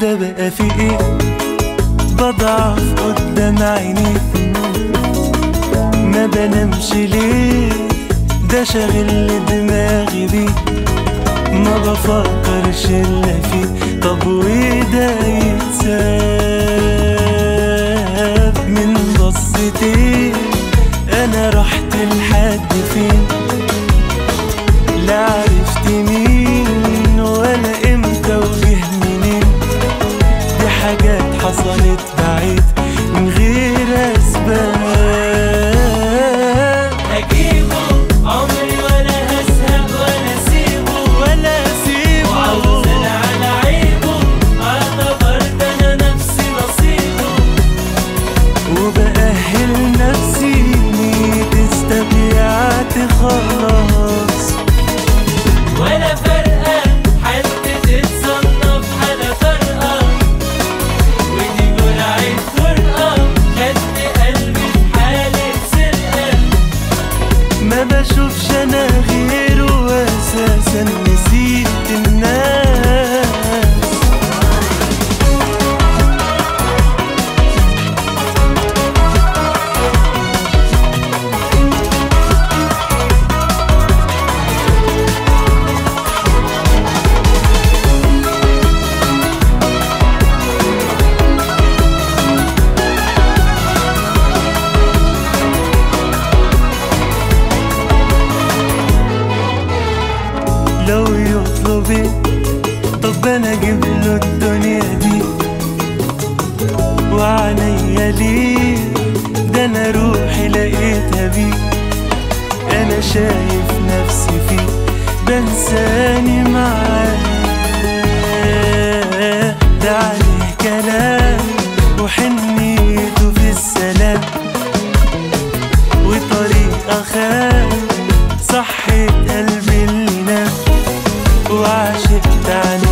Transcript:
ده بقى في ايه بضعف قدام عيني ما بنامش ليه ده شاغل دماغي بيه ما بفكرش الا فيه طب وده يتساب من بصتين انا رحت لحد فين لا عرفت مين ولا امتى وجه منين دي حاجات حصلت بعيد من غير اسباب هجيبه عمري ولا هزهق ولا اسيبه ولا اسيبه وعاوز انا على عيبه اعتبرت انا نفسي نصيبه وبأهل نفسي ميت استبيعت خلاص ولا فرقة حد تتصنف حالة فرقة ودي جرعة فرقة خدت قلبي في حالة سرقة ما بشوفش انا غيره اساسا نسيت الناس لو يطلب إيه؟ طب انا اجيب له الدنيا دي وعنيا ليه ده انا روحي لقيتها بيه انا شايف نفسي فيه بنساني معاه ده عليه كلام وحنيته في السلام وطريقة خان صحت قلبي اللي نام وعشقت عنه